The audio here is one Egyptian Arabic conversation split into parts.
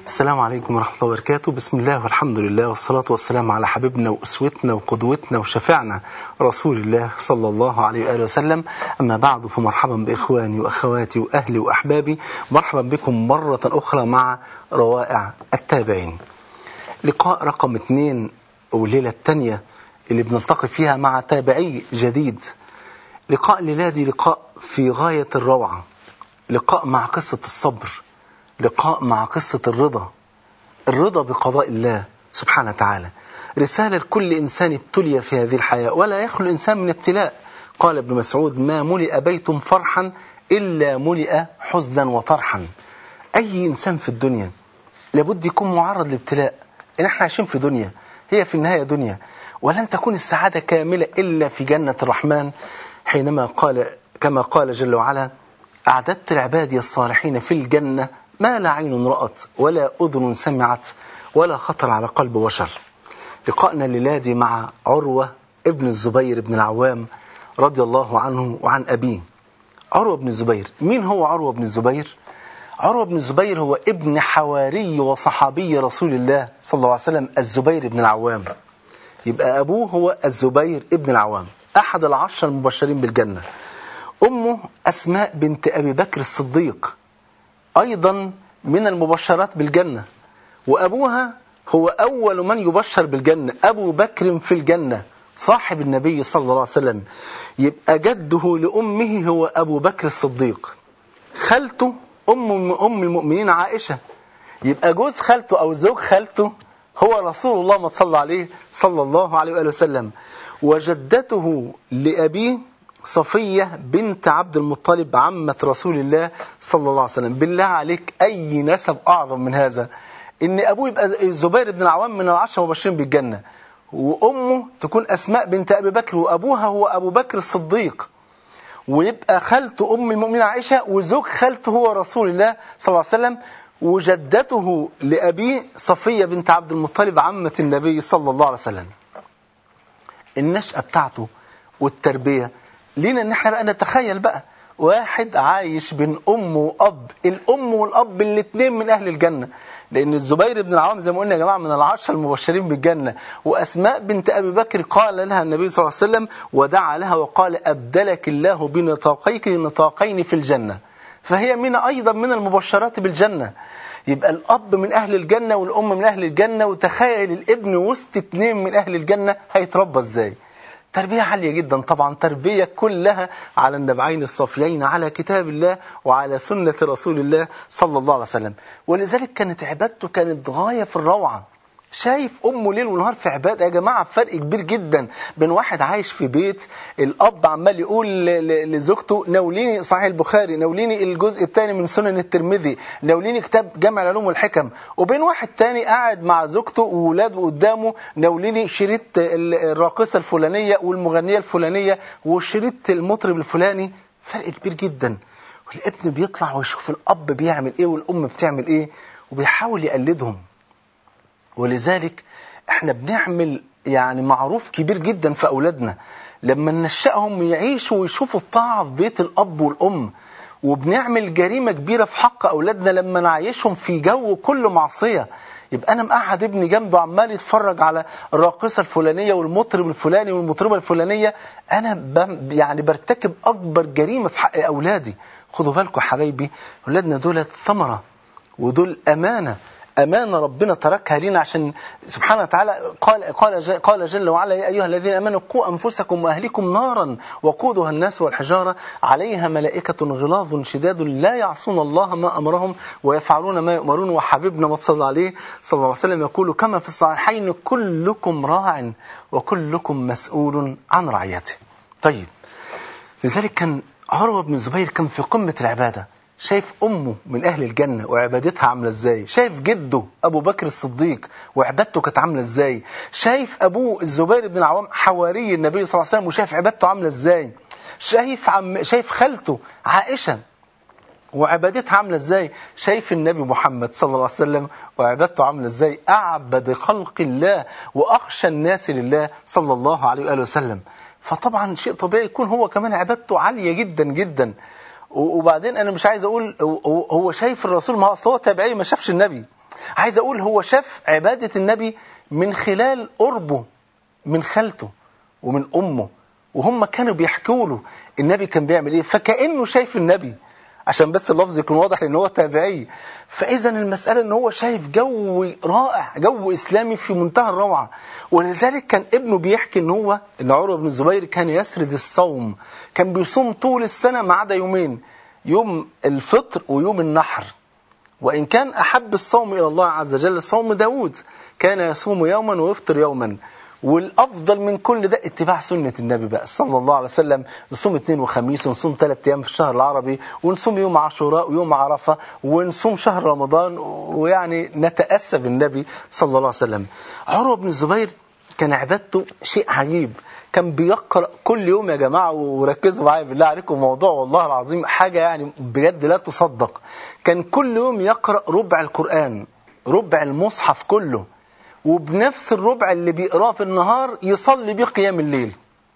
السلام عليكم ورحمة الله وبركاته بسم الله والحمد لله والصلاة والسلام على حبيبنا وأسوتنا وقدوتنا وشفعنا رسول الله صلى الله عليه وآله وسلم أما بعد فمرحبا بإخواني وأخواتي وأهلي وأحبابي مرحبا بكم مرة أخرى مع روائع التابعين لقاء رقم اثنين والليلة الثانية اللي بنلتقي فيها مع تابعي جديد لقاء الليلة دي لقاء في غاية الروعة لقاء مع قصة الصبر لقاء مع قصة الرضا الرضا بقضاء الله سبحانه وتعالى رسالة لكل إنسان ابتلي في هذه الحياة ولا يخلو إنسان من ابتلاء قال ابن مسعود ما ملئ بيت فرحا إلا ملئ حزنا وطرحا أي إنسان في الدنيا لابد يكون معرض لابتلاء إن احنا عايشين في دنيا هي في النهاية دنيا ولن تكون السعادة كاملة إلا في جنة الرحمن حينما قال كما قال جل وعلا أعددت لعبادي الصالحين في الجنة ما لا عين رأت ولا أذن سمعت ولا خطر على قلب بشر لقائنا الليلادي مع عروة ابن الزبير بن العوام رضي الله عنه وعن أبيه عروة بن الزبير مين هو عروة بن الزبير؟ عروة بن الزبير هو ابن حواري وصحابي رسول الله صلى الله عليه وسلم الزبير بن العوام يبقى أبوه هو الزبير ابن العوام أحد العشر المبشرين بالجنة أمه أسماء بنت أبي بكر الصديق أيضا من المبشرات بالجنة وأبوها هو أول من يبشر بالجنة أبو بكر في الجنة صاحب النبي صلى الله عليه وسلم يبقى جده لأمه هو أبو بكر الصديق خالته أم أم المؤمنين عائشة يبقى جوز خالته أو زوج خالته هو رسول الله ما صلى عليه صلى الله عليه وآله وسلم وجدته لأبيه صفية بنت عبد المطلب عمة رسول الله صلى الله عليه وسلم بالله عليك أي نسب أعظم من هذا إن أبوه يبقى الزبير بن العوام من العشرة مبشرين بالجنة وأمه تكون أسماء بنت أبي بكر وأبوها هو أبو بكر الصديق ويبقى خالته أم المؤمنين عائشة وزوج خالته هو رسول الله صلى الله عليه وسلم وجدته لأبيه صفية بنت عبد المطلب عمة النبي صلى الله عليه وسلم النشأة بتاعته والتربية لينا ان احنا بقى نتخيل بقى واحد عايش بين ام واب الام والاب الاثنين من اهل الجنه لان الزبير بن العوام زي ما قلنا يا جماعه من العشر المبشرين بالجنه واسماء بنت ابي بكر قال لها النبي صلى الله عليه وسلم ودعا لها وقال ابدلك الله بنطاقيك نطاقين في الجنه فهي من ايضا من المبشرات بالجنه يبقى الاب من اهل الجنه والام من اهل الجنه وتخيل الابن وسط اثنين من اهل الجنه هيتربى ازاي تربية عالية جدا طبعا تربية كلها على النبعين الصافيين على كتاب الله وعلى سنة رسول الله صلى الله عليه وسلم ولذلك كانت عبادته كانت غاية في الروعة شايف أمه ليل ونهار في عبادة يا جماعة فرق كبير جدا بين واحد عايش في بيت الأب عمال يقول لزوجته ناوليني صحيح البخاري ناوليني الجزء الثاني من سنن الترمذي ناوليني كتاب جامع العلوم والحكم وبين واحد تاني قاعد مع زوجته وولاده قدامه ناوليني شريط الراقصة الفلانية والمغنية الفلانية وشريط المطرب الفلاني فرق كبير جدا والابن بيطلع ويشوف الأب بيعمل إيه والأم بتعمل إيه وبيحاول يقلدهم ولذلك احنا بنعمل يعني معروف كبير جدا في أولادنا لما ننشأهم يعيشوا ويشوفوا الطاعة في بيت الأب والأم وبنعمل جريمة كبيرة في حق أولادنا لما نعيشهم في جو كله معصية يبقى أنا مقعد ابني جنبه عمال يتفرج على الراقصة الفلانية والمطرب الفلاني والمطربة الفلانية أنا يعني برتكب أكبر جريمة في حق أولادي خدوا بالكم حبايبي أولادنا دول ثمرة ودول أمانة أمانة ربنا تركها لنا عشان سبحانه وتعالى قال قال جل, قال جل وعلا يا أيها الذين آمنوا قوا أنفسكم وأهلكم نارا وقودها الناس والحجارة عليها ملائكة غلاظ شداد لا يعصون الله ما أمرهم ويفعلون ما يؤمرون وحبيبنا ما صلى عليه صلى الله عليه وسلم يقول كما في الصحيحين كلكم راع وكلكم مسؤول عن رعيته طيب لذلك كان عروة بن الزبير كان في قمة العبادة شايف أمه من أهل الجنة وعبادتها عاملة إزاي شايف جده أبو بكر الصديق وعبادته كانت عاملة إزاي شايف أبوه الزبير بن العوام حواري النبي صلى الله عليه وسلم وشايف عبادته عاملة إزاي شايف عم شايف خالته عائشة وعبادتها عاملة ازاي شايف النبي محمد صلى الله عليه وسلم وعبادته عاملة ازاي أعبد خلق الله وأخشى الناس لله صلى الله عليه وآله وسلم فطبعا شيء طبيعي يكون هو كمان عبادته عالية جدا جدا وبعدين انا مش عايز اقول هو شايف الرسول ما هو تابعي ما شافش النبي عايز أقول هو شاف عبادة النبي من خلال قربه من خالته ومن أمه وهم كانوا بيحكوا له النبي كان بيعمل ايه فكأنه شايف النبي عشان بس اللفظ يكون واضح لان هو تابعي فاذا المساله ان هو شايف جو رائع جو اسلامي في منتهى الروعه ولذلك كان ابنه بيحكي ان هو ان عروه بن الزبير كان يسرد الصوم كان بيصوم طول السنه ما عدا يومين يوم الفطر ويوم النحر وإن كان أحب الصوم إلى الله عز وجل صوم داود كان يصوم يوما ويفطر يوما والافضل من كل ده اتباع سنه النبي بقى صلى الله عليه وسلم نصوم اثنين وخميس ونصوم ثلاث ايام في الشهر العربي ونصوم يوم عاشوراء ويوم عرفه ونصوم شهر رمضان ويعني نتاسى بالنبي صلى الله عليه وسلم عروه بن الزبير كان عبادته شيء عجيب كان بيقرا كل يوم يا جماعه وركزوا معايا بالله عليكم موضوع والله العظيم حاجه يعني بجد لا تصدق كان كل يوم يقرا ربع القران ربع المصحف كله وبنفس الربع اللي بيقراه في النهار يصلي بيه قيام الليل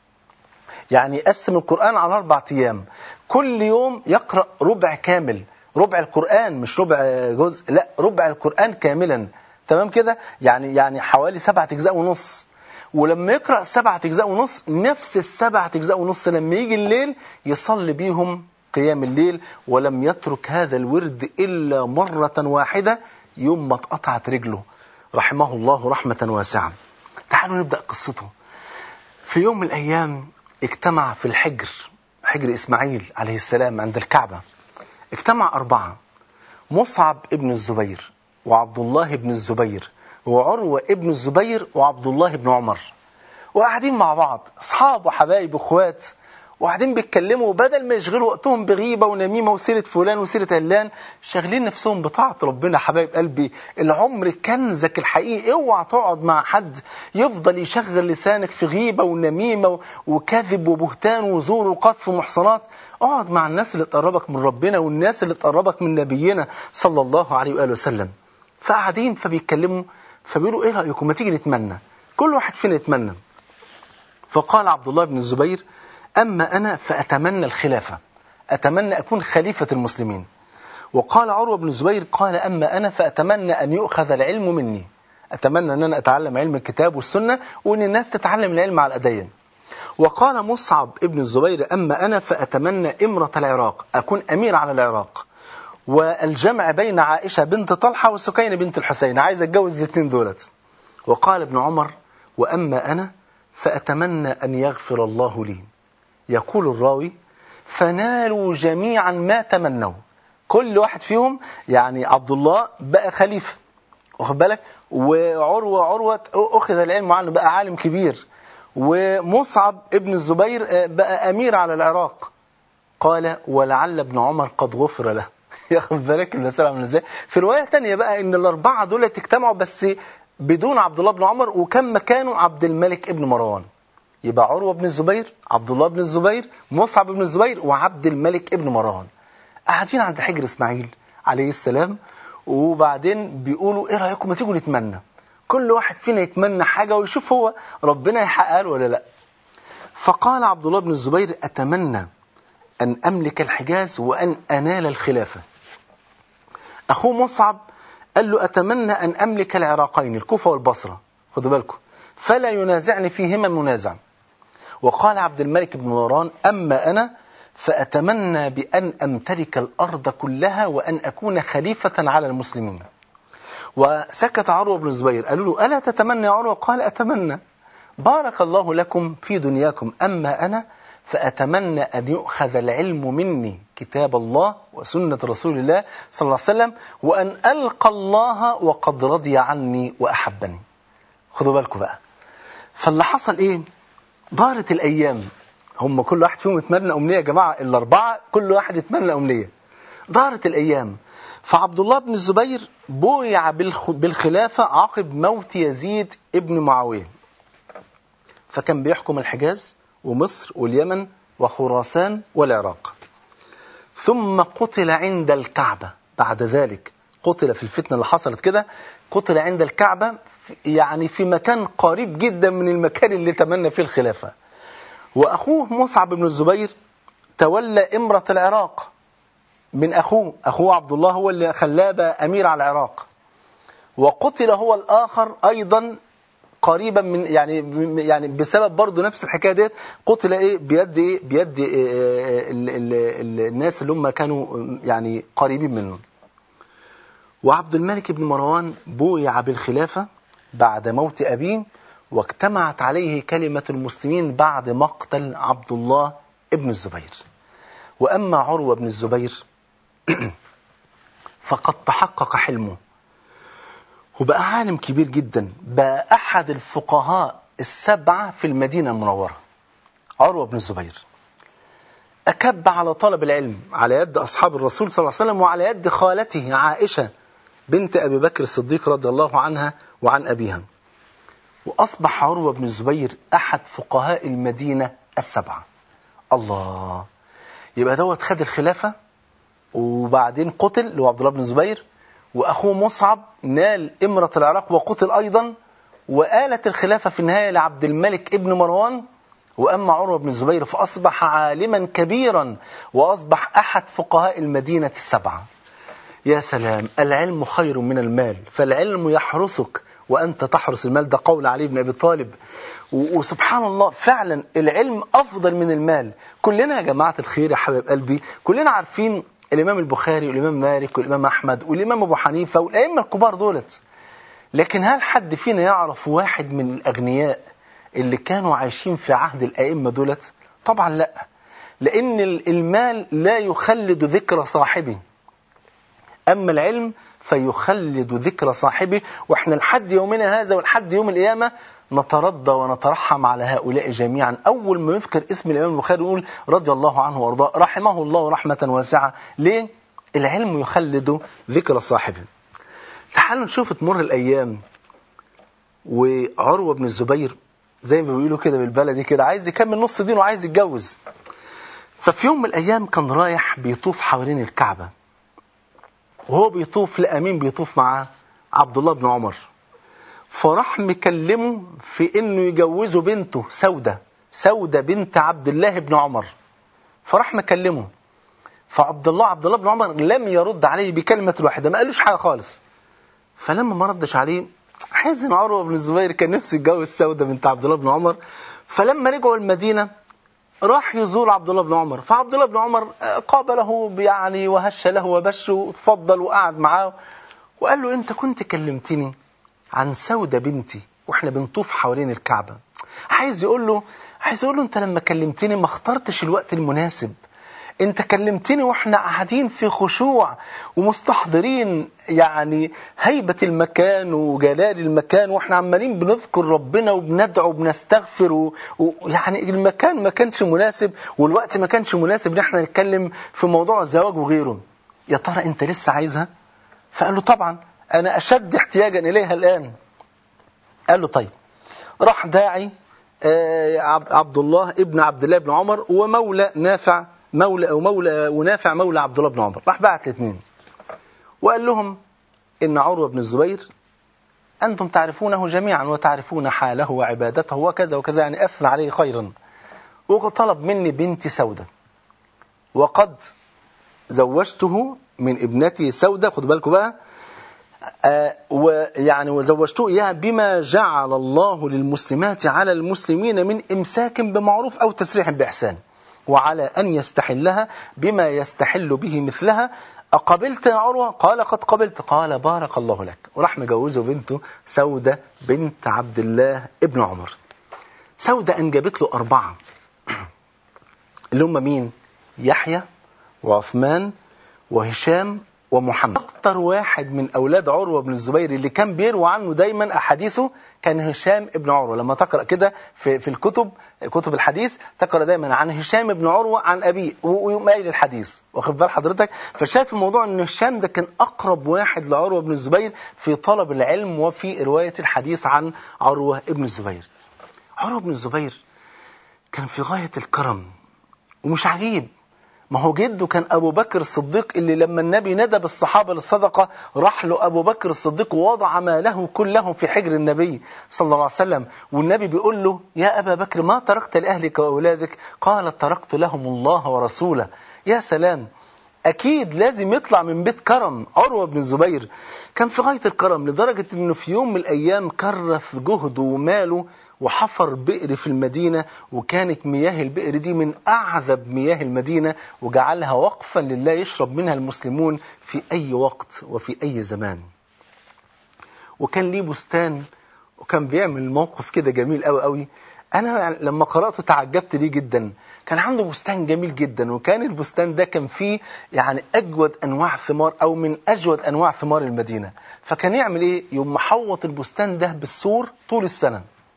يعني يقسم القرآن على أربع أيام كل يوم يقرأ ربع كامل ربع القرآن مش ربع جزء لا ربع القرآن كاملا تمام كده يعني يعني حوالي سبعة أجزاء ونص ولما يقرأ سبعة أجزاء ونص نفس السبعة أجزاء ونص لما يجي الليل يصلي بيهم قيام الليل ولم يترك هذا الورد إلا مرة واحدة يوم ما اتقطعت رجله رحمه الله رحمة واسعة تعالوا نبدأ قصته في يوم من الأيام اجتمع في الحجر حجر إسماعيل عليه السلام عند الكعبة اجتمع أربعة مصعب ابن الزبير وعبد الله بن الزبير وعروة ابن الزبير وعبد الله بن عمر وقاعدين مع بعض أصحاب وحبايب وأخوات وقاعدين بيتكلموا بدل ما يشغلوا وقتهم بغيبة ونميمة وسيرة فلان وسيرة علان شاغلين نفسهم بطاعة ربنا حبايب قلبي العمر كنزك الحقيقي اوعى تقعد مع حد يفضل يشغل لسانك في غيبة ونميمة وكذب وبهتان وزور وقذف ومحصنات اقعد مع الناس اللي تقربك من ربنا والناس اللي تقربك من نبينا صلى الله عليه وآله وسلم فقاعدين فبيتكلموا فبيقولوا ايه رأيكم ما تيجي نتمنى كل واحد فينا يتمنى فقال عبد الله بن الزبير أما أنا فأتمنى الخلافة أتمنى أكون خليفة المسلمين وقال عروة بن الزبير قال أما أنا فأتمنى أن يؤخذ العلم مني أتمنى أن أنا أتعلم علم الكتاب والسنة وأن الناس تتعلم العلم على الأدين وقال مصعب ابن الزبير أما أنا فأتمنى إمرة العراق أكون أمير على العراق والجمع بين عائشة بنت طلحة وسكينة بنت الحسين عايز أتجوز الاثنين دولت وقال ابن عمر وأما أنا فأتمنى أن يغفر الله لي يقول الراوي فنالوا جميعا ما تمنوا كل واحد فيهم يعني عبد الله بقى خليفة واخد بالك وعروة عروة أخذ العلم عنه بقى عالم كبير ومصعب ابن الزبير بقى أمير على العراق قال ولعل ابن عمر قد غفر له ياخد بالك المسألة عامله ازاي في رواية تانية بقى ان الأربعة دول اجتمعوا بس بدون عبد الله بن عمر وكان مكانه عبد الملك ابن مروان يبقى عروة بن الزبير عبد الله بن الزبير مصعب بن الزبير وعبد الملك ابن مروان قاعدين عند حجر اسماعيل عليه السلام وبعدين بيقولوا ايه رايكم ما تيجوا نتمنى كل واحد فينا يتمنى حاجه ويشوف هو ربنا يحققها له ولا لا فقال عبد الله بن الزبير اتمنى ان املك الحجاز وان انال الخلافه اخوه مصعب قال له اتمنى ان املك العراقين الكوفه والبصره خدوا بالكم فلا ينازعني فيهما منازع وقال عبد الملك بن مروان أما أنا فأتمنى بأن أمتلك الأرض كلها وأن أكون خليفة على المسلمين وسكت عروة بن الزبير قالوا له ألا تتمنى يا عروة قال أتمنى بارك الله لكم في دنياكم أما أنا فأتمنى أن يؤخذ العلم مني كتاب الله وسنة رسول الله صلى الله عليه وسلم وأن ألقى الله وقد رضي عني وأحبني خدوا بالكم بقى فاللي حصل ايه دارت الايام هم كل واحد فيهم يتمنى امنيه يا جماعه الاربعه كل واحد يتمنى امنيه دارت الايام فعبد الله بن الزبير بويع بالخلافه عقب موت يزيد ابن معاويه فكان بيحكم الحجاز ومصر واليمن وخراسان والعراق ثم قتل عند الكعبه بعد ذلك قتل في الفتنه اللي حصلت كده قتل عند الكعبه يعني في مكان قريب جدا من المكان اللي تمنى فيه الخلافة وأخوه مصعب بن الزبير تولى إمرة العراق من أخوه أخوه عبد الله هو اللي خلاه أمير على العراق وقتل هو الآخر أيضا قريبا من يعني يعني بسبب برضه نفس الحكايه ديت قتل ايه بيد ايه بيد إيه ال ال ال الناس اللي هم كانوا يعني قريبين منه وعبد الملك بن مروان بويع بالخلافه بعد موت ابيه واجتمعت عليه كلمه المسلمين بعد مقتل عبد الله ابن الزبير واما عروه بن الزبير فقد تحقق حلمه وبقى عالم كبير جدا بقى أحد الفقهاء السبعة في المدينة المنورة عروة بن الزبير أكب على طلب العلم على يد أصحاب الرسول صلى الله عليه وسلم وعلى يد خالته عائشة بنت أبي بكر الصديق رضي الله عنها وعن أبيها وأصبح عروة بن الزبير أحد فقهاء المدينة السبعة الله يبقى دوت خد الخلافة وبعدين قتل اللي هو عبد الله بن الزبير وأخوه مصعب نال إمرة العراق وقتل أيضا وآلت الخلافة في النهاية لعبد الملك ابن مروان وأما عروة بن الزبير فأصبح عالما كبيرا وأصبح أحد فقهاء المدينة السبعة يا سلام العلم خير من المال فالعلم يحرسك وأنت تحرس المال ده قول علي بن أبي طالب وسبحان الله فعلا العلم أفضل من المال كلنا يا جماعة الخير يا حبيب قلبي كلنا عارفين الإمام البخاري والإمام مالك والإمام أحمد والإمام أبو حنيفة والأئمة الكبار دولت لكن هل حد فينا يعرف واحد من الأغنياء اللي كانوا عايشين في عهد الأئمة دولت طبعا لا لأن المال لا يخلد ذكر صاحبه أما العلم فيخلد ذكر صاحبه وإحنا لحد يومنا هذا ولحد يوم القيامة نترضى ونترحم على هؤلاء جميعا أول ما يذكر اسم الإمام البخاري نقول رضي الله عنه وارضاه رحمه الله رحمة واسعة ليه؟ العلم يخلد ذكر صاحبه تعالوا نشوف تمر الأيام وعروة بن الزبير زي ما بيقولوا كده بالبلدي كده عايز يكمل نص دين وعايز يتجوز ففي يوم من الأيام كان رايح بيطوف حوالين الكعبة وهو بيطوف لأمين بيطوف مع عبد الله بن عمر فراح مكلمه في انه يجوزه بنته سودة سودة بنت عبد الله بن عمر فراح مكلمه فعبد الله عبد الله بن عمر لم يرد عليه بكلمة واحدة ما قالوش حاجة خالص فلما ما ردش عليه حزن عروة بن الزبير كان نفسه يتجوز سودة بنت عبد الله بن عمر فلما رجعوا المدينة راح يزور عبد الله بن عمر فعبد الله بن عمر قابله يعني وهش له وبشه وتفضل وقعد معاه وقال له انت كنت كلمتني عن سودة بنتي واحنا بنطوف حوالين الكعبة عايز يقول له عايز يقول له انت لما كلمتني ما اخترتش الوقت المناسب انت كلمتني واحنا قاعدين في خشوع ومستحضرين يعني هيبة المكان وجلال المكان واحنا عمالين بنذكر ربنا وبندعو وبنستغفر ويعني المكان ما كانش مناسب والوقت ما كانش مناسب ان احنا نتكلم في موضوع الزواج وغيره يا ترى انت لسه عايزها فقال له طبعا أنا أشد احتياجا إليها الآن قال له طيب راح داعي عبد الله ابن عبد الله بن عمر ومولى نافع مولى أو مولى ونافع مولى عبد الله بن عمر راح بعت الاثنين وقال لهم إن عروة بن الزبير أنتم تعرفونه جميعا وتعرفون حاله وعبادته وكذا وكذا يعني أثنى عليه خيرا وطلب مني بنتي سودة وقد زوجته من ابنتي سودة خدوا بالكم بقى آه ويعني وزوجته إياها بما جعل الله للمسلمات على المسلمين من إمساك بمعروف أو تسريح بإحسان وعلى أن يستحلها بما يستحل به مثلها أقبلت يا عروة قال قد قبلت قال بارك الله لك وراح مجوزه بنته سودة بنت عبد الله ابن عمر سودة أنجبت له أربعة اللي هم مين يحيى وعثمان وهشام ومحمد أكتر واحد من أولاد عروة بن الزبير اللي كان بيروى عنه دايما أحاديثه كان هشام ابن عروة لما تقرأ كده في, في الكتب كتب الحديث تقرأ دايما عن هشام ابن عروة عن أبيه ويقوم قايل الحديث واخد بال حضرتك فشايف الموضوع أن هشام ده كان أقرب واحد لعروة بن الزبير في طلب العلم وفي رواية الحديث عن عروة ابن الزبير عروة بن الزبير كان في غاية الكرم ومش عجيب ما هو جده كان أبو بكر الصديق اللي لما النبي ندى بالصحابة للصدقة راح له أبو بكر الصديق ووضع ماله كله في حجر النبي صلى الله عليه وسلم والنبي بيقول له يا أبا بكر ما تركت لأهلك وأولادك قال تركت لهم الله ورسوله يا سلام أكيد لازم يطلع من بيت كرم عروة بن الزبير كان في غاية الكرم لدرجة أنه في يوم من الأيام كرف جهده وماله وحفر بئر في المدينة وكانت مياه البئر دي من أعذب مياه المدينة وجعلها وقفا لله يشرب منها المسلمون في أي وقت وفي أي زمان وكان ليه بستان وكان بيعمل موقف كده جميل قوي قوي انا يعني لما قراته تعجبت ليه جدا كان عنده بستان جميل جدا وكان البستان ده كان فيه يعني اجود انواع ثمار او من اجود انواع ثمار المدينه فكان يعمل ايه يوم محوط البستان ده بالسور طول السنه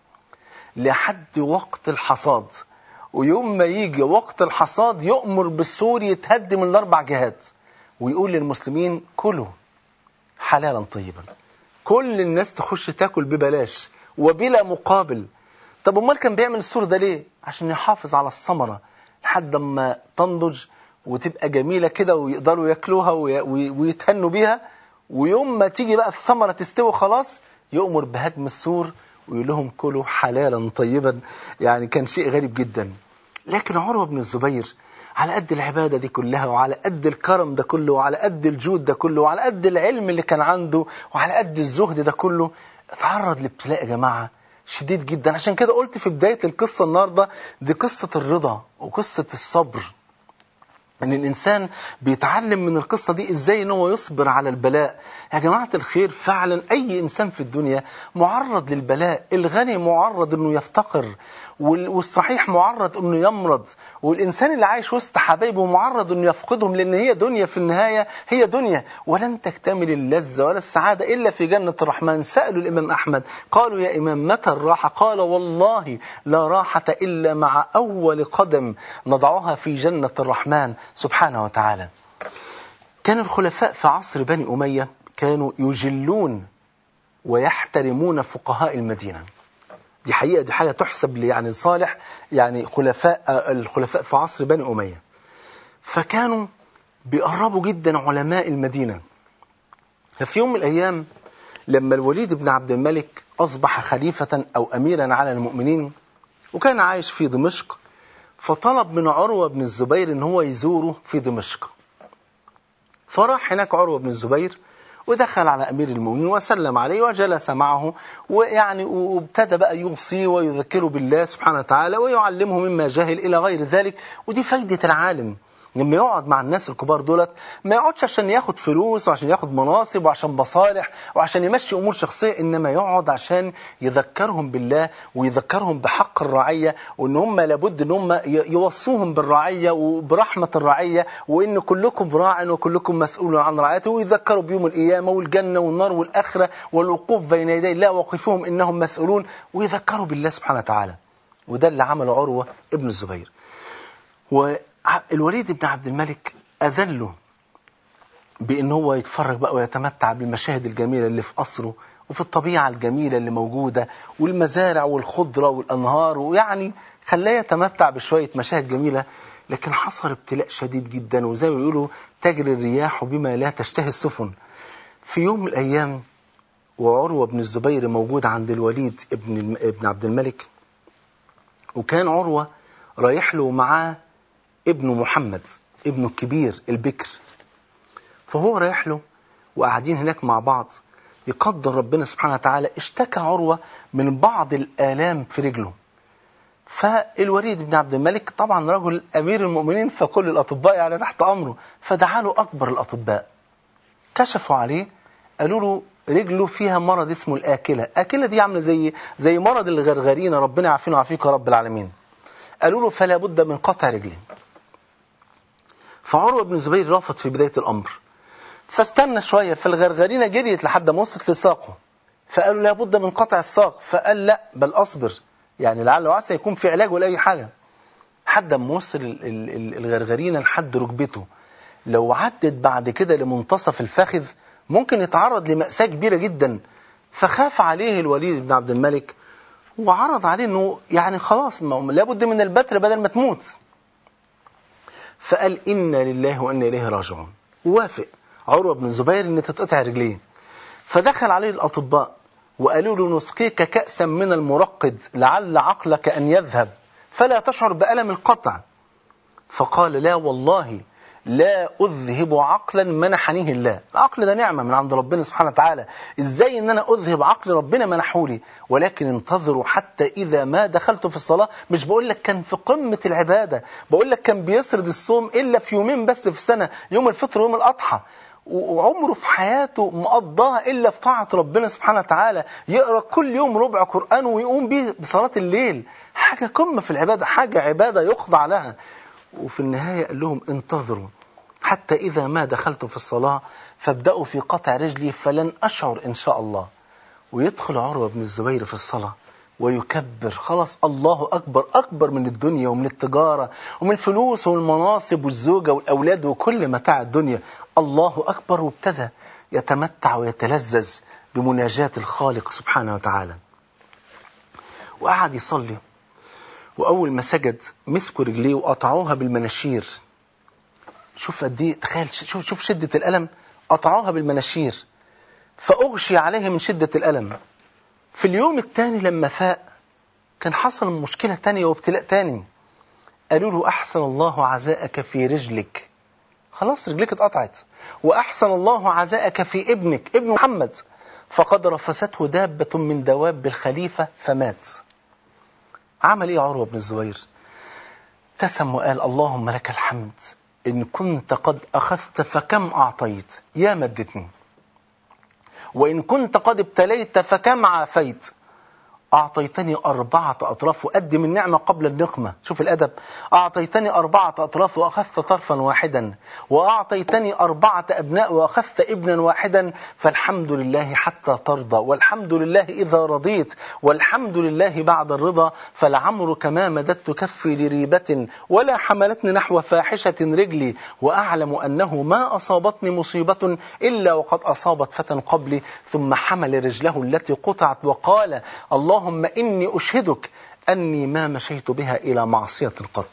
لحد وقت الحصاد ويوم ما يجي وقت الحصاد يؤمر بالسور يتهد من الاربع جهات ويقول للمسلمين كلوا حلالا طيبا كل الناس تخش تاكل ببلاش وبلا مقابل طب امال كان بيعمل السور ده ليه عشان يحافظ على الثمره لحد ما تنضج وتبقى جميله كده ويقدروا ياكلوها ويتهنوا بيها ويوم ما تيجي بقى الثمره تستوي خلاص يؤمر بهدم السور ويقول لهم كلوا حلالا طيبا يعني كان شيء غريب جدا لكن عروه بن الزبير على قد العبادة دي كلها وعلى قد الكرم ده كله وعلى قد الجود ده كله وعلى قد العلم اللي كان عنده وعلى قد الزهد ده كله اتعرض لابتلاء يا جماعة شديد جدا عشان كده قلت في بداية القصة النهاردة دي قصة الرضا وقصة الصبر ان الانسان بيتعلم من القصه دي ازاي ان هو يصبر على البلاء يا جماعه الخير فعلا اي انسان في الدنيا معرض للبلاء الغني معرض انه يفتقر والصحيح معرض انه يمرض والانسان اللي عايش وسط حبايبه معرض انه يفقدهم لان هي دنيا في النهايه هي دنيا ولن تكتمل اللذه ولا السعاده الا في جنه الرحمن سالوا الامام احمد قالوا يا امام متى الراحه قال والله لا راحه الا مع اول قدم نضعها في جنه الرحمن سبحانه وتعالى كان الخلفاء في عصر بني اميه كانوا يجلون ويحترمون فقهاء المدينه دي حقيقة دي حاجة تحسب يعني صالح يعني خلفاء الخلفاء في عصر بني أمية فكانوا بيقربوا جدا علماء المدينة ففي يوم من الأيام لما الوليد بن عبد الملك أصبح خليفة أو أميرا على المؤمنين وكان عايش في دمشق فطلب من عروة بن الزبير ان هو يزوره في دمشق فراح هناك عروة بن الزبير ودخل على أمير المؤمنين وسلم عليه وجلس معه ويعني وابتدى بقى يوصيه ويذكره بالله سبحانه وتعالى ويعلمه مما جهل إلى غير ذلك ودي فايدة العالم لما يقعد مع الناس الكبار دولت ما يقعدش عشان ياخد فلوس وعشان ياخد مناصب وعشان مصالح وعشان يمشي امور شخصيه انما يقعد عشان يذكرهم بالله ويذكرهم بحق الرعيه وان هم لابد ان هم يوصوهم بالرعيه وبرحمه الرعيه وان كلكم راع وكلكم مسؤول عن رعيته ويذكروا بيوم القيامه والجنه والنار والاخره والوقوف بين يدي الله وقفوهم انهم مسؤولون ويذكروا بالله سبحانه وتعالى وده اللي عمله عروه ابن الزبير و الوليد بن عبد الملك أذله بأن هو يتفرج بقى ويتمتع بالمشاهد الجميلة اللي في قصره وفي الطبيعة الجميلة اللي موجودة والمزارع والخضرة والأنهار ويعني خلاه يتمتع بشوية مشاهد جميلة لكن حصل ابتلاء شديد جدا وزي ما بيقولوا تجري الرياح بما لا تشتهي السفن في يوم من الأيام وعروة بن الزبير موجود عند الوليد ابن ابن عبد الملك وكان عروة رايح له معاه ابنه محمد ابنه الكبير البكر فهو رايح له وقاعدين هناك مع بعض يقدر ربنا سبحانه وتعالى اشتكى عروة من بعض الآلام في رجله فالوليد بن عبد الملك طبعا رجل أمير المؤمنين فكل الأطباء يعني تحت أمره فدعا له أكبر الأطباء كشفوا عليه قالوا له رجله فيها مرض اسمه الآكلة آكلة دي عاملة زي زي مرض الغرغرين ربنا يعافينا ويعافيك يا رب العالمين قالوا له فلا بد من قطع رجلين فعروة بن الزبير رافض في بداية الأمر فاستنى شوية فالغرغرينة جريت لحد ما وصلت لساقه فقالوا لابد من قطع الساق فقال لا بل أصبر يعني لعل وعسى يكون في علاج ولا أي حاجة حد ما وصل الغرغرينة لحد ركبته لو عدت بعد كده لمنتصف الفخذ ممكن يتعرض لمأساة كبيرة جدا فخاف عليه الوليد بن عبد الملك وعرض عليه انه يعني خلاص لابد من البتر بدل ما تموت فقال إنا لله وإنا إليه راجعون ووافق عروة بن الزبير إن تتقطع رجليه فدخل عليه الأطباء وقالوا له نسقيك كأسا من المرقد لعل عقلك أن يذهب فلا تشعر بألم القطع فقال لا والله لا أذهب عقلا منحنيه الله العقل ده نعمة من عند ربنا سبحانه وتعالى إزاي إن أنا أذهب عقل ربنا منحولي ولكن انتظروا حتى إذا ما دخلت في الصلاة مش بقول لك كان في قمة العبادة بقول لك كان بيسرد الصوم إلا في يومين بس في السنة يوم الفطر ويوم الأضحى وعمره في حياته مقضاها إلا في طاعة ربنا سبحانه وتعالى يقرأ كل يوم ربع قرآن ويقوم به بصلاة الليل حاجة قمة في العبادة حاجة عبادة يخضع لها وفي النهاية قال لهم انتظروا حتى إذا ما دخلت في الصلاة فابدأوا في قطع رجلي فلن أشعر إن شاء الله ويدخل عروة بن الزبير في الصلاة ويكبر خلاص الله أكبر أكبر من الدنيا ومن التجارة ومن الفلوس والمناصب والزوجة والأولاد وكل متاع الدنيا الله أكبر وابتدى يتمتع ويتلذذ بمناجاة الخالق سبحانه وتعالى وقعد يصلي وأول ما سجد مسكوا رجليه وقطعوها بالمناشير شوف قد ايه تخيل شوف شوف شدة الألم قطعوها بالمناشير فأغشي عليه من شدة الألم في اليوم الثاني لما فاق كان حصل مشكلة تانية وابتلاء تاني قالوا له أحسن الله عزاءك في رجلك خلاص رجلك اتقطعت وأحسن الله عزاءك في ابنك ابن محمد فقد رفسته دابة من دواب الخليفة فمات عمل ايه عروة بن الزبير ابتسم وقال اللهم لك الحمد إن كنت قد أخذت فكم أعطيت يا مدتني وإن كنت قد ابتليت فكم عافيت أعطيتني أربعة أطراف وأدم النعمة قبل النقمة شوف الأدب أعطيتني أربعة أطراف وأخذت طرفا واحدا وأعطيتني أربعة أبناء وأخذت ابنا واحدا فالحمد لله حتى ترضى والحمد لله إذا رضيت والحمد لله بعد الرضا فلعمرك ما مددت كفي لريبة ولا حملتني نحو فاحشة رجلي وأعلم أنه ما أصابتني مصيبة إلا وقد أصابت فتى قبلي ثم حمل رجله التي قطعت وقال الله اللهم إني أشهدك أني ما مشيت بها إلى معصية قط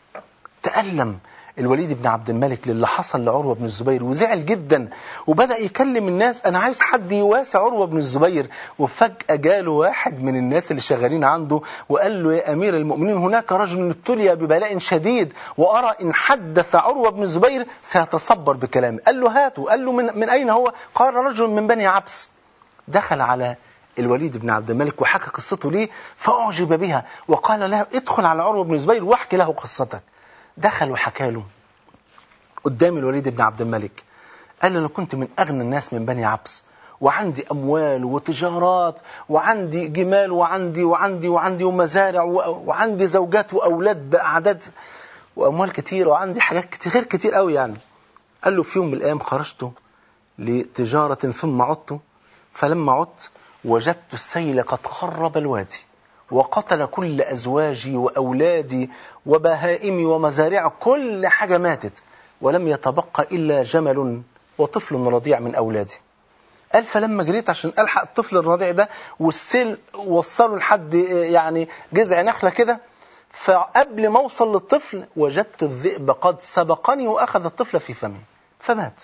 تألم الوليد بن عبد الملك للي حصل لعروة بن الزبير وزعل جدا وبدأ يكلم الناس أنا عايز حد يواسع عروة بن الزبير وفجأة جاله واحد من الناس اللي شغالين عنده وقال له يا أمير المؤمنين هناك رجل ابتلي ببلاء شديد وأرى إن حدث عروة بن الزبير سيتصبر بكلامه قال له هاته قال له من, من أين هو قال رجل من بني عبس دخل على الوليد بن عبد الملك وحكى قصته ليه فأعجب بها وقال له ادخل على عروة بن الزبير واحكي له قصتك دخل وحكى له قدام الوليد بن عبد الملك قال له أنا كنت من أغنى الناس من بني عبس وعندي أموال وتجارات وعندي جمال وعندي وعندي وعندي ومزارع وعندي زوجات وأولاد بأعداد وأموال كتير وعندي حاجات كتير غير كتير قوي يعني قال له في يوم من الأيام خرجت لتجارة ثم عدت فلما عدت وجدت السيل قد خرب الوادي وقتل كل أزواجي وأولادي وبهائمي ومزارع كل حاجة ماتت ولم يتبقى إلا جمل وطفل رضيع من أولادي قال فلما جريت عشان ألحق الطفل الرضيع ده والسيل وصله لحد يعني جذع نخلة كده فقبل ما أوصل للطفل وجدت الذئب قد سبقني وأخذ الطفل في فمي فمات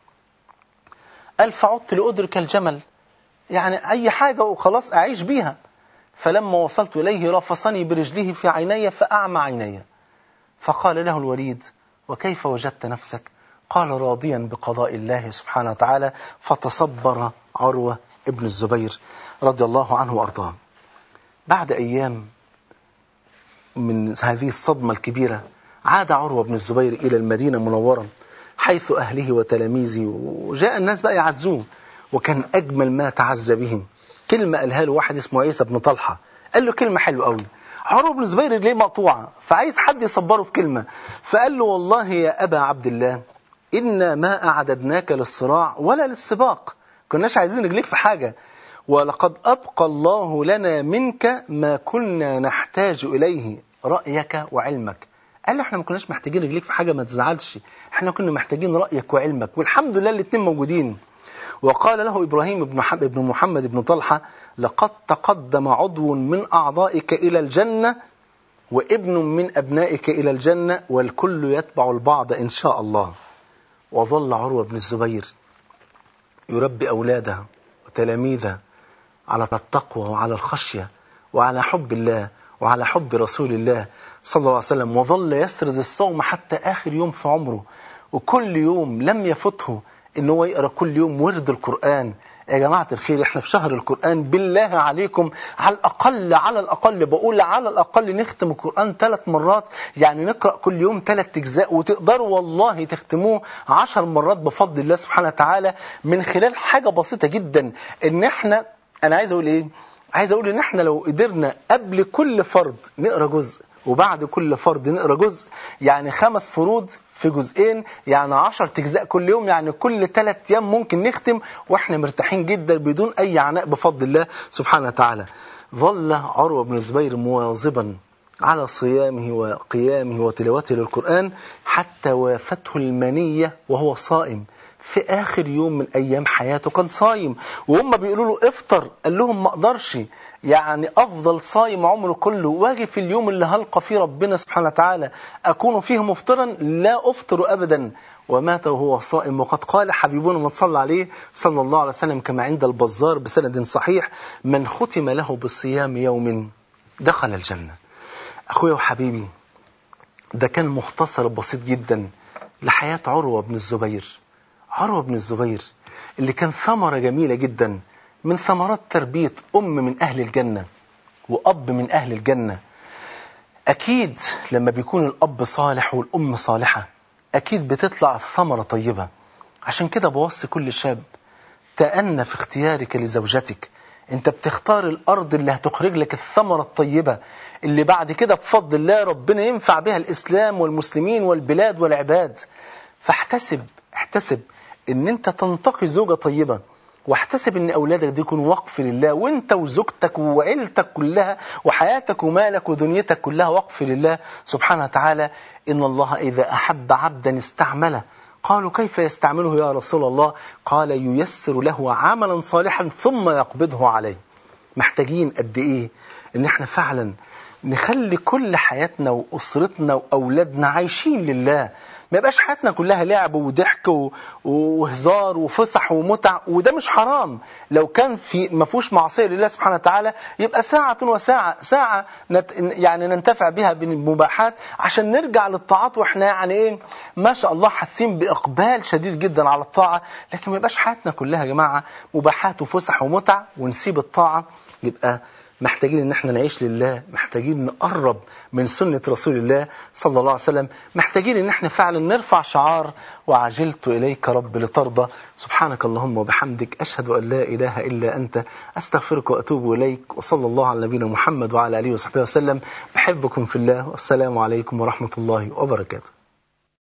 قال فعدت لأدرك الجمل يعني أي حاجة وخلاص أعيش بيها فلما وصلت إليه رفصني برجله في عيني فأعمى عيني فقال له الوليد وكيف وجدت نفسك قال راضيا بقضاء الله سبحانه وتعالى فتصبر عروة ابن الزبير رضي الله عنه وأرضاه بعد أيام من هذه الصدمة الكبيرة عاد عروة بن الزبير إلى المدينة منورا حيث أهله وتلاميذه وجاء الناس بقى يعزوه وكان أجمل ما تعزى به كلمة قالها له واحد اسمه عيسى بن طلحة قال له كلمة حلوة قوي عروة بن الزبير ليه مقطوعة فعايز حد يصبره بكلمة فقال له والله يا أبا عبد الله إنا ما أعددناك للصراع ولا للسباق كناش عايزين رجليك في حاجة ولقد أبقى الله لنا منك ما كنا نحتاج إليه رأيك وعلمك قال له احنا ما كناش محتاجين رجليك في حاجة ما تزعلش احنا كنا محتاجين رأيك وعلمك والحمد لله الاثنين موجودين وقال له إبراهيم بن محمد بن, محمد بن طلحة لقد تقدم عضو من أعضائك إلى الجنة وابن من أبنائك إلى الجنة والكل يتبع البعض إن شاء الله وظل عروة بن الزبير يربي أولاده وتلاميذه على التقوى وعلى الخشية وعلى حب الله وعلى حب رسول الله صلى الله عليه وسلم وظل يسرد الصوم حتى آخر يوم في عمره وكل يوم لم يفته ان هو يقرأ كل يوم ورد القرآن يا جماعة الخير احنا في شهر القرآن بالله عليكم على الأقل على الأقل بقول على الأقل نختم القرآن ثلاث مرات يعني نقرأ كل يوم ثلاث أجزاء وتقدروا والله تختموه عشر مرات بفضل الله سبحانه وتعالى من خلال حاجة بسيطة جدا ان احنا انا عايز اقول ايه عايز اقول ان احنا لو قدرنا قبل كل فرض نقرأ جزء وبعد كل فرض نقرأ جزء يعني خمس فروض في جزئين يعني عشر تجزاء كل يوم يعني كل ثلاث أيام ممكن نختم وإحنا مرتاحين جدا بدون أي عناء بفضل الله سبحانه وتعالى ظل عروة بن الزبير مواظبا على صيامه وقيامه وتلاوته للقرآن حتى وافته المنية وهو صائم في آخر يوم من أيام حياته كان صايم وهم بيقولوا له افطر قال لهم ما أقدرش يعني أفضل صايم عمره كله واجي في اليوم اللي هلقى فيه ربنا سبحانه وتعالى أكون فيه مفطرا لا أفطر أبدا ومات وهو صائم وقد قال حبيبنا من صلى عليه صلى الله عليه وسلم كما عند البزار بسند صحيح من ختم له بصيام يوم دخل الجنة أخويا وحبيبي ده كان مختصر بسيط جدا لحياة عروة بن الزبير عروة بن الزبير اللي كان ثمرة جميلة جدا من ثمرات تربية أم من أهل الجنة وأب من أهل الجنة أكيد لما بيكون الأب صالح والأم صالحة أكيد بتطلع الثمرة طيبة عشان كده بوصي كل شاب تأنى في اختيارك لزوجتك انت بتختار الأرض اللي هتخرج لك الثمرة الطيبة اللي بعد كده بفضل الله ربنا ينفع بها الإسلام والمسلمين والبلاد والعباد فاحتسب احتسب ان انت تنتقي زوجة طيبة واحتسب ان اولادك دي يكونوا وقف لله وانت وزوجتك وعيلتك كلها وحياتك ومالك ودنيتك كلها وقف لله سبحانه وتعالى ان الله اذا احب عبدا استعمله قالوا كيف يستعمله يا رسول الله قال ييسر له عملا صالحا ثم يقبضه عليه محتاجين قد ايه ان احنا فعلا نخلي كل حياتنا واسرتنا واولادنا عايشين لله ما يبقاش حياتنا كلها لعب وضحك وهزار وفسح ومتع وده مش حرام لو كان في ما فيهوش معصيه لله سبحانه وتعالى يبقى ساعه وساعه ساعه نت يعني ننتفع بها بالمباحات عشان نرجع للطاعات واحنا يعني ايه ما شاء الله حاسين باقبال شديد جدا على الطاعه لكن ما يبقاش حياتنا كلها يا جماعه مباحات وفسح ومتع ونسيب الطاعه يبقى محتاجين ان احنا نعيش لله محتاجين نقرب من سنة رسول الله صلى الله عليه وسلم محتاجين ان احنا فعلا نرفع شعار وعجلت اليك رب لترضى سبحانك اللهم وبحمدك اشهد ان لا اله الا انت استغفرك واتوب اليك وصلى الله على نبينا محمد وعلى اله وصحبه وسلم بحبكم في الله والسلام عليكم ورحمة الله وبركاته